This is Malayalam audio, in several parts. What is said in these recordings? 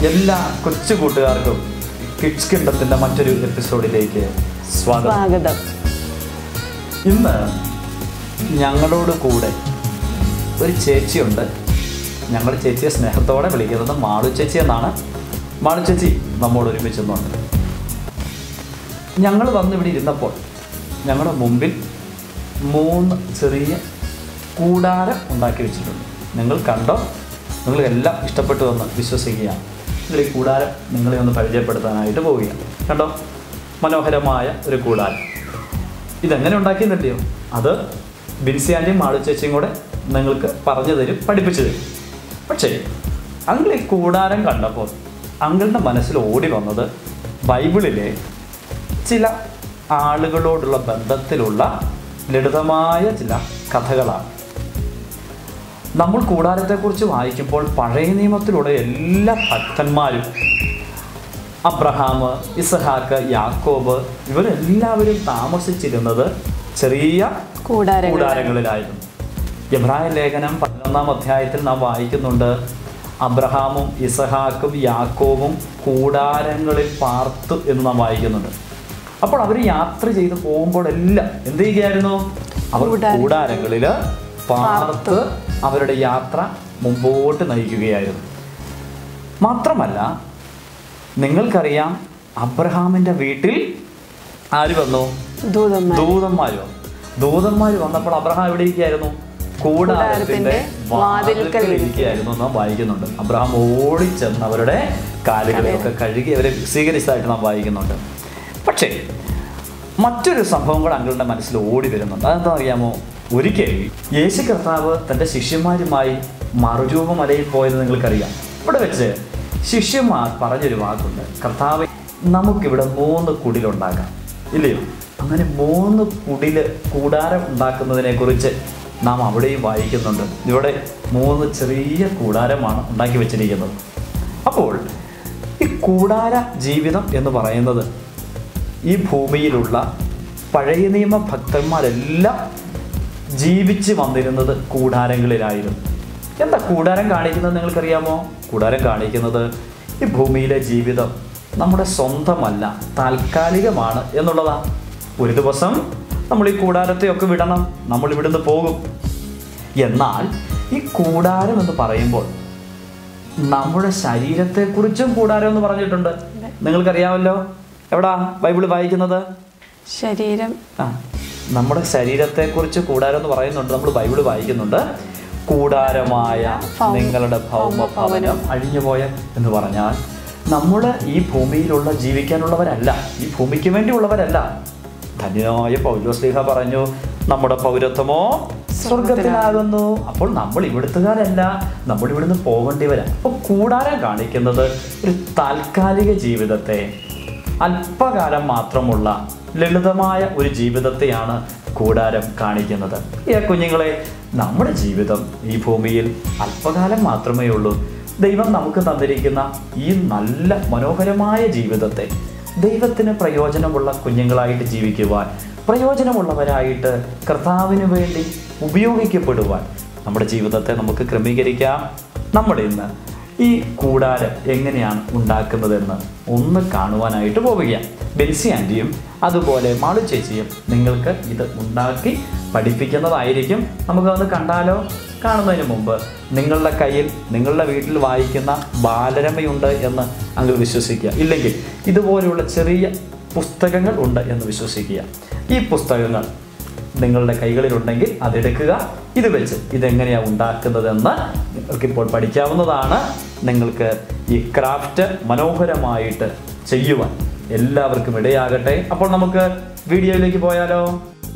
എല്ലാ കൊച്ചു കൂട്ടുകാർക്കും കിഡ്സ് കിണ്ടത്തിൻ്റെ മറ്റൊരു എപ്പിസോഡിലേക്ക് സ്വാഗതം സ്വാഗതം ഇന്ന് ഞങ്ങളോട് കൂടെ ഒരു ചേച്ചിയുണ്ട് ഞങ്ങൾ ചേച്ചിയെ സ്നേഹത്തോടെ വിളിക്കുന്നത് മാളു ചേച്ചി എന്നാണ് മാളു ചേച്ചി നമ്മോട് ഒരുമിച്ചെന്നുണ്ട് ഞങ്ങൾ വന്ന് ഇവിടെ ഇരുന്നപ്പോൾ ഞങ്ങളുടെ മുമ്പിൽ മൂന്ന് ചെറിയ കൂടാരം ഉണ്ടാക്കി വെച്ചിട്ടുണ്ട് നിങ്ങൾ കണ്ടോ നിങ്ങൾ എല്ലാം ഇഷ്ടപ്പെട്ടു എന്ന് വിശ്വസിക്കുകയാണ് നിങ്ങൾ ഈ കൂടാരം നിങ്ങളെ ഒന്ന് പരിചയപ്പെടുത്താനായിട്ട് പോവുകയാണ് കണ്ടോ മനോഹരമായ ഒരു കൂടാരം ഇതെങ്ങനെ ഉണ്ടാക്കിയെന്നല്ലയോ അത് ബിൻസി ആൻറ്റിയും മാളു ചേച്ചിയും കൂടെ നിങ്ങൾക്ക് പറഞ്ഞു തരും പഠിപ്പിച്ചു തരും പക്ഷേ അങ്കിൾ ഈ കൂടാരം കണ്ടപ്പോൾ അങ്കിളിൻ്റെ മനസ്സിൽ ഓടി വന്നത് ബൈബിളിലെ ചില ആളുകളോടുള്ള ബന്ധത്തിലുള്ള ലളിതമായ ചില കഥകളാണ് നമ്മൾ കൂടാരത്തെക്കുറിച്ച് വായിക്കുമ്പോൾ പഴയ നിയമത്തിലൂടെ എല്ലാ ഭക്തന്മാരും അബ്രഹാം ഇസഹാക്ക് യാക്കോബ് ഇവരെല്ലാവരും താമസിച്ചിരുന്നത് ചെറിയ കൂടാരങ്ങൾ കൂടാരങ്ങളിലായിരുന്നു എബ്രായ ലേഖനം പതിനൊന്നാം അധ്യായത്തിൽ നാം വായിക്കുന്നുണ്ട് അബ്രഹാമും ഇസഹാക്കും യാക്കോബും കൂടാരങ്ങളിൽ പാർത്തു എന്ന് നാം വായിക്കുന്നുണ്ട് അപ്പോൾ അവർ യാത്ര ചെയ്ത് പോകുമ്പോഴെല്ലാം എന്ത് ചെയ്യുകയായിരുന്നു അവർ കൂടാരം. കൂടാരങ്ങളിൽ പാർത്ത് അവരുടെ യാത്ര മുമ്പോട്ട് നയിക്കുകയായിരുന്നു മാത്രമല്ല നിങ്ങൾക്കറിയാം അബ്രഹാമിൻ്റെ വീട്ടിൽ ആര് വന്നു ദൂതന്മാർ ദൂതന്മാർ വന്നു ദൂതന്മാർ വന്നപ്പോൾ അബ്രഹാം എവിടെ ഇരിക്കുകയായിരുന്നു കൂടാരത്തിന്റെ കൂടാരത്തിന്റെ വാതിൽക്കൽ വാതിൽക്കൽ ഇരിക്കുകയായിരുന്നു എന്ന് നാം വായിക്കുന്നുണ്ട് അബ്രഹാം ഓടിച്ചെന്ന് അവരുടെ കാലുകളെയൊക്കെ കഴുകി അവരെ സ്വീകരിച്ചതായിട്ട് നാം വായിക്കുന്നുണ്ട് പക്ഷേ മറ്റൊരു സംഭവം കൂടെ അങ്കിളുടെ മനസ്സിൽ ഓടി വരുന്നുണ്ട് അതെന്താ അറിയാമോ ഒരിക്കൽ യേശു കർത്താവ് തൻ്റെ ശിഷ്യന്മാരുമായി മറുരൂപ മലയിൽ പോയത് നിങ്ങൾക്കറിയാം ഇവിടെ വെച്ച് ശിഷ്യന്മാർ പറഞ്ഞൊരു വാക്കുണ്ട് കർത്താവ് നമുക്കിവിടെ മൂന്ന് കുടിലുണ്ടാക്കാം ഇല്ലയോ അങ്ങനെ മൂന്ന് കുടില് കൂടാരം ഉണ്ടാക്കുന്നതിനെ കുറിച്ച് നാം അവിടെയും വായിക്കുന്നുണ്ട് ഇവിടെ മൂന്ന് ചെറിയ കൂടാരമാണ് ഉണ്ടാക്കി വെച്ചിരിക്കുന്നത് അപ്പോൾ ഈ കൂടാര ജീവിതം എന്ന് പറയുന്നത് ഈ ഭൂമിയിലുള്ള പഴയ നിയമ ഭക്തന്മാരെല്ലാം ജീവിച്ച് വന്നിരുന്നത് കൂടാരങ്ങളിലായിരുന്നു എന്താ കൂടാരം കാണിക്കുന്നത് നിങ്ങൾക്കറിയാമോ കൂടാരം കാണിക്കുന്നത് ഈ ഭൂമിയിലെ ജീവിതം നമ്മുടെ സ്വന്തമല്ല താൽക്കാലികമാണ് എന്നുള്ളതാണ് ഒരു ദിവസം നമ്മൾ ഈ കൂടാരത്തെയൊക്കെ വിടണം നമ്മൾ ഇവിടുന്ന് പോകും എന്നാൽ ഈ കൂടാരം എന്ന് പറയുമ്പോൾ നമ്മുടെ ശരീരത്തെക്കുറിച്ചും കൂടാരം എന്ന് പറഞ്ഞിട്ടുണ്ട് നിങ്ങൾക്കറിയാമല്ലോ എവിടാ ബൈബിൾ വായിക്കുന്നത് ശരീരം ആ നമ്മുടെ ശരീരത്തെക്കുറിച്ച് കൂടാരം എന്ന് പറയുന്നുണ്ട് നമ്മൾ ബൈബിൾ വായിക്കുന്നുണ്ട് കൂടാരമായ ഭൗമ- നിങ്ങളുടെ ഭൗമഭവനം അഴിഞ്ഞുപോയ എന്ന് പറഞ്ഞാൽ നമ്മൾ ഈ ഭൂമിയിലുള്ള ജീവിക്കാനുള്ളവരല്ല ഈ ഭൂമിക്ക് വേണ്ടിയുള്ളവരല്ല ധന്യനായ പൗലോസ്ലിഹ പറഞ്ഞു നമ്മുടെ പൗരത്വമോ സ്വർഗത്തിലാകുന്നു അപ്പോൾ നമ്മൾ ഇവിടുത്തുകാരല്ല നമ്മൾ ഇവിടുന്ന് പോകേണ്ടിവരാ അപ്പോൾ കൂടാരം കാണിക്കുന്നത് ഒരു താൽക്കാലിക ജീവിതത്തെ അല്പകാലം മാത്രമുള്ള ലളിതമായ ഒരു ജീവിതത്തെയാണ് കൂടാരം കാണിക്കുന്നത് ഈ കുഞ്ഞുങ്ങളെ നമ്മുടെ ജീവിതം ഈ ഭൂമിയിൽ അല്പകാലം മാത്രമേ ഉള്ളൂ ദൈവം നമുക്ക് തന്നിരിക്കുന്ന ഈ നല്ല മനോഹരമായ ജീവിതത്തെ ദൈവത്തിന് പ്രയോജനമുള്ള കുഞ്ഞുങ്ങളായിട്ട് ജീവിക്കുവാൻ പ്രയോജനമുള്ളവരായിട്ട് കർത്താവിന് വേണ്ടി ഉപയോഗിക്കപ്പെടുവാൻ നമ്മുടെ ജീവിതത്തെ നമുക്ക് ക്രമീകരിക്കാം നമ്മൾ ഇന്ന് ഈ കൂടാരം എങ്ങനെയാണ് ഉണ്ടാക്കുന്നതെന്ന് ഒന്ന് കാണുവാനായിട്ട് പോവുകയാണ് ബെൻസി ആൻറ്റിയും അതുപോലെ മാളു ചേച്ചിയും നിങ്ങൾക്ക് ഇത് ഉണ്ടാക്കി പഠിപ്പിക്കുന്നതായിരിക്കും നമുക്കതൊന്ന് കണ്ടാലോ കാണുന്നതിന് മുമ്പ് നിങ്ങളുടെ കയ്യിൽ നിങ്ങളുടെ വീട്ടിൽ വായിക്കുന്ന ബാലരമയുണ്ട് എന്ന് അങ്ങ് വിശ്വസിക്കുക ഇല്ലെങ്കിൽ ഇതുപോലെയുള്ള ചെറിയ പുസ്തകങ്ങൾ ഉണ്ട് എന്ന് വിശ്വസിക്കുക ഈ പുസ്തകങ്ങൾ നിങ്ങളുടെ കൈകളിലുണ്ടെങ്കിൽ അതെടുക്കുക ഇത് വെച്ച് ഇതെങ്ങനെയാണ് ഉണ്ടാക്കുന്നതെന്ന് നിങ്ങൾക്കിപ്പോൾ പഠിക്കാവുന്നതാണ് നിങ്ങൾക്ക് ഈ ക്രാഫ്റ്റ് മനോഹരമായിട്ട് ചെയ്യുവാൻ എല്ലാവർക്കും ഇടയാകട്ടെ അപ്പോൾ നമുക്ക് വീഡിയോയിലേക്ക് പോയാലോ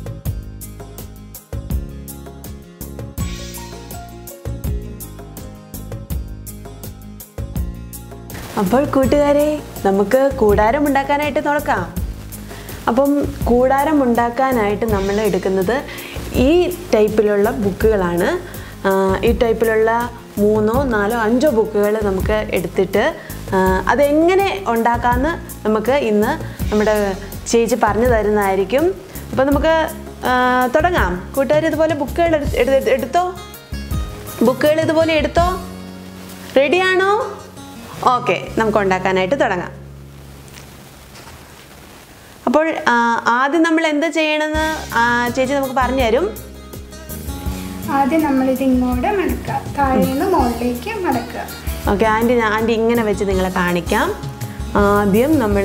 അപ്പോൾ കൂട്ടുകാരെ നമുക്ക് കൂടാരം ഉണ്ടാക്കാനായിട്ട് തുടക്കാം അപ്പം കൂടാരം ഉണ്ടാക്കാനായിട്ട് നമ്മൾ എടുക്കുന്നത് ഈ ടൈപ്പിലുള്ള ബുക്കുകളാണ് ആ, ഈ ടൈപ്പിലുള്ള മൂന്നോ നാലോ അഞ്ചോ ബുക്കുകൾ നമുക്ക് എടുത്തിട്ട് ആ, അതെങ്ങനെ ഉണ്ടാക്കാമെന്ന് നമുക്ക് ഇന്ന് നമ്മുടെ ചേച്ചി പറഞ്ഞു തരുന്നതായിരിക്കും അപ്പോൾ നമുക്ക് ആ, തുടങ്ങാം കൂട്ടുകാർ ഇതുപോലെ ബുക്കുകൾ എടുത്ത് എടുത്ത് എടുത്തോ ബുക്കുകൾ ഇതുപോലെ എടുത്തോ റെഡിയാണോ ഓക്കെ നമുക്ക് ഉണ്ടാക്കാനായിട്ട് തുടങ്ങാം അപ്പോൾ ആ, ആദ്യം നമ്മൾ എന്ത് ചെയ്യണമെന്ന് ആ, ചേച്ചി നമുക്ക് പറഞ്ഞു തരും ആദ്യം നമ്മളിത് ഇങ്ങോട്ട് മടക്കുക താഴെ നിന്ന് മുകളിലേക്ക് മടക്കുക ഓക്കെ ആൻറ്റി ആൻറ്റി ഇങ്ങനെ വെച്ച് നിങ്ങളെ കാണിക്കാം ആദ്യം നമ്മൾ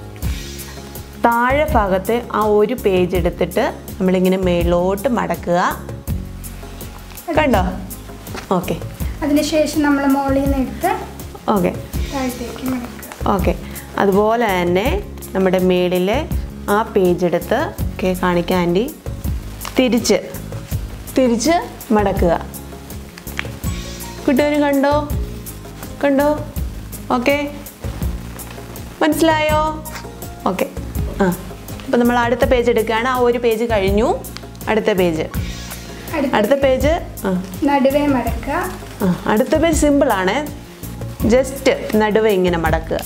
താഴെ ഭാഗത്തെ ആ ഒരു പേജ് എടുത്തിട്ട് നമ്മളിങ്ങനെ മേലോട്ട് മടക്കുക കണ്ടോ ഓക്കെ അതിനുശേഷം നമ്മൾ മുകളിൽ നിന്ന് എടുത്ത് ഓക്കെ താഴത്തേക്ക് മടക്കുക ഓക്കെ അതുപോലെ തന്നെ നമ്മുടെ മേളിലെ ആ പേജ് എടുത്ത് ഓക്കെ കാണിക്കാൻ ആൻറ്റി തിരിച്ച് തിരിച്ച് മടക്കുക കുട്ടികൾ കണ്ടോ കണ്ടോ ഓക്കെ മനസ്സിലായോ ഓക്കെ ആ അപ്പോൾ നമ്മൾ അടുത്ത പേജ് എടുക്കുകയാണ് ആ ഒരു പേജ് കഴിഞ്ഞു അടുത്ത പേജ് അടുത്ത അടുത്ത പേജ് ആ നടുവേ മടക്കുക ആ അടുത്ത പേജ് സിമ്പിളാണ് ജസ്റ്റ് നടുവ് ഇങ്ങനെ മടക്കുക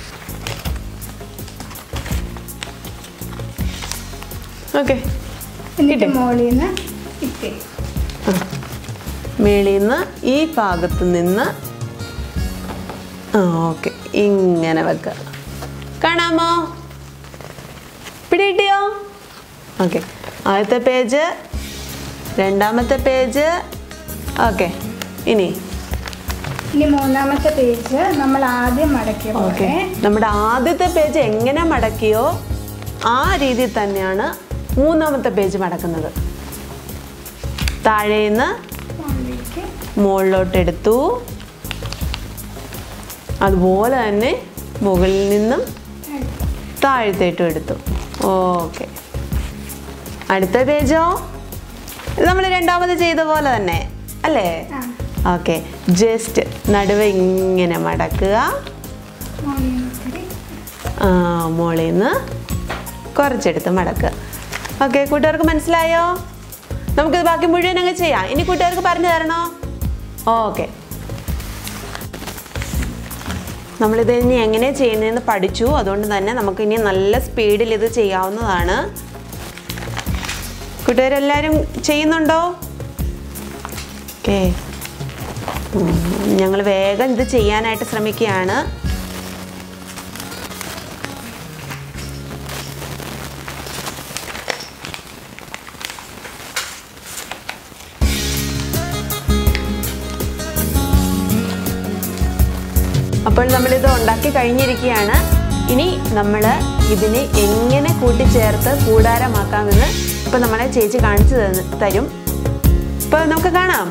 ഓക്കെ എന്നിട്ട് മുകളിൽ നിന്ന് ഇട്ടേ മേളിൽ നിന്ന് ഈ ഭാഗത്ത് നിന്ന് ആ ഓക്കെ ഇങ്ങനെ വെക്കുക കാണാമോ പിടികിട്ടിയോ ഓക്കെ ആദ്യത്തെ പേജ് രണ്ടാമത്തെ പേജ് ഓക്കെ ഇനി ഇനി മൂന്നാമത്തെ പേജ് നമ്മൾ ആദ്യം മടക്കിയ ഓക്കെ പോലെ നമ്മുടെ ആദ്യത്തെ പേജ് എങ്ങനെ മടക്കിയോ ആ രീതിയിൽ തന്നെയാണ് മൂന്നാമത്തെ പേജ് മടക്കുന്നത് താഴേന്ന് മുകളിലേക്ക് മുകളിലോട്ട് എടുത്തു അതുപോലെ തന്നെ മുകളിൽ നിന്നും താഴത്തേക്ക്. താഴത്തേട്ടും എടുത്തു ഓക്കെ അടുത്ത പേജോ ഇത് നമ്മൾ രണ്ടാമത് ചെയ്ത പോലെ തന്നെ അല്ലേ ആ ഓക്കെ ജസ്റ്റ് നടുവ് ഇങ്ങനെ മടക്കുക മുകളിൽ നിന്ന് ഇത്തിരി ആ, മുകളിൽ നിന്ന് കുറച്ചെടുത്ത് മടക്കുക ഓക്കെ കൂട്ടുകാർക്ക് മനസ്സിലായോ നമുക്കിത് ബാക്കി മുഴുവൻ അങ്ങ് ചെയ്യാം ഇനി കൂട്ടുകാർക്ക് പറഞ്ഞു തരണോ ഓക്കെ നമ്മളിത് ഇനി എങ്ങനെ ചെയ്യുന്നതെന്ന് പഠിച്ചു അതുകൊണ്ട് തന്നെ നമുക്ക് ഇനി നല്ല സ്പീഡിൽ ഇത് ചെയ്യാവുന്നതാണ് കൂട്ടുകാരെല്ലാവരും ചെയ്യുന്നുണ്ടോ ഓക്കെ ഞങ്ങൾ വേഗം ഇത് ചെയ്യാനായിട്ട് ശ്രമിക്കുകയാണ് അപ്പോൾ നമ്മളിത് ഉണ്ടാക്കി കഴിഞ്ഞിരിക്കുകയാണ് ഇനി നമ്മൾ ഇതിനെ എങ്ങനെ കൂട്ടിച്ചേർത്ത് കൂടാരമാക്കാമെന്ന് ഇപ്പം നമ്മളെ ചേച്ചി കാണിച്ചു തന്ന് തരും ഇപ്പോൾ നമുക്ക് കാണാം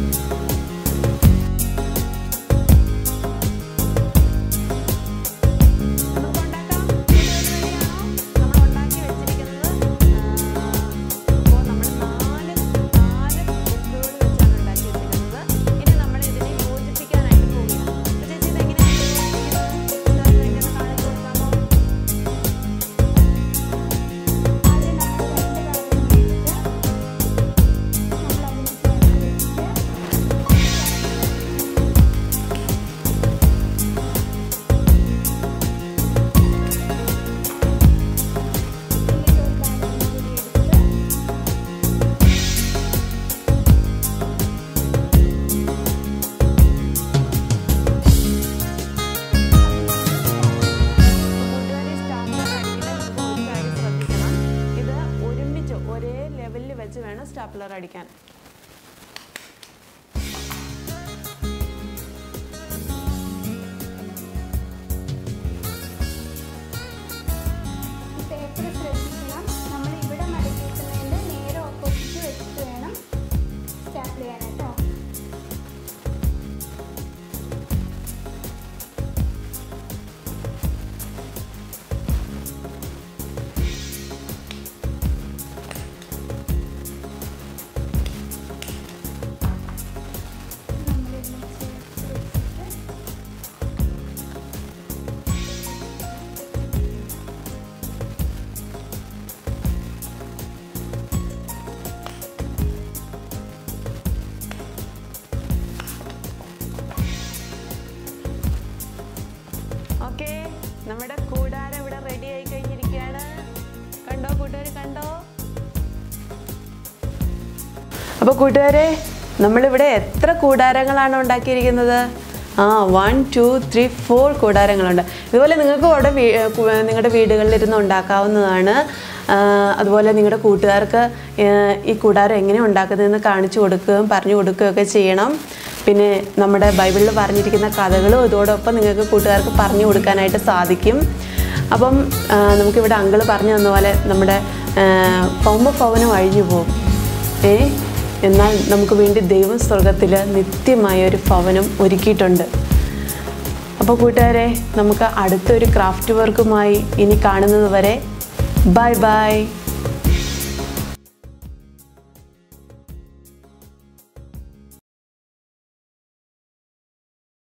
ആദ്യം നമ്മൾ രണ്ട് കാര്യം നമ്മൾ അതിന് ചേർത്ത് ഇത് ഒരുമിച്ച് ഒരേ ലെവലിൽ വെച്ച് വേണം സ്റ്റാപ്ലർ അടിക്കാൻ പേപ്പർ ശ്രദ്ധിക്കണം നമ്മൾ ഇവിടെ മടക്കിയിരിക്കുന്നതിൻ്റെ നേരെ ഓപ്പോസിറ്റ് വെച്ചിട്ട് വേണം സ്റ്റാപ്പിൾ ചെയ്യാനായിട്ടോ നമ്മളിതിനെ ചേർത്ത് വെച്ചിട്ട് ഓക്കെ നമ്മുടെ കൂടാരം ഇവിടെ റെഡി ആയി കഴിഞ്ഞിരിക്കുകയാണ് കണ്ടോ കൂട്ടുകാർ കണ്ടോ അപ്പോൾ കൂട്ടുകാരെ നമ്മളിവിടെ എത്ര കൂടാരങ്ങളാണ് ഉണ്ടാക്കിയിരിക്കുന്നത് ആ വൺ ടു ത്രീ ഫോർ കൂടാരങ്ങളുണ്ട് ഇതുപോലെ നിങ്ങൾക്ക് അവിടെ വീ കു- നിങ്ങളുടെ വീടുകളിലിരുന്ന് ഉണ്ടാക്കാവുന്നതാണ് ആ, അതുപോലെ നിങ്ങളുടെ കൂട്ടുകാർക്ക് ഏ, ഈ കൂടാരം എങ്ങനെ ഉണ്ടാക്കുന്നതെന്ന് കാണിച്ചു കൊടുക്കുകയും പറഞ്ഞു കൊടുക്കുകയൊക്കെ ചെയ്യണം പിന്നെ നമ്മുടെ ബൈബിളിൽ പറഞ്ഞിരിക്കുന്ന കഥകളും ഇതോടൊപ്പം നിങ്ങൾക്ക് കൂട്ടുകാർക്ക് പറഞ്ഞു കൊടുക്കാനായിട്ട് സാധിക്കും അപ്പം ആ, നമുക്കിവിടെ അങ്കിള് പറഞ്ഞു തന്ന പോലെ നമ്മുടെ പൗമഭവനം അഴിഞ്ഞു പോകും ഏ എന്നാൽ നമുക്ക് വേണ്ടി ദൈവം സ്വർഗത്തിൽ നിത്യമായ ഒരു ഭവനം ഒരുക്കിയിട്ടുണ്ട് അപ്പോൾ കൂട്ടുകാരെ നമുക്ക് അടുത്തൊരു ക്രാഫ്റ്റ് വർക്കുമായി ഇനി കാണുന്നത് വരെ ബൈ ബൈ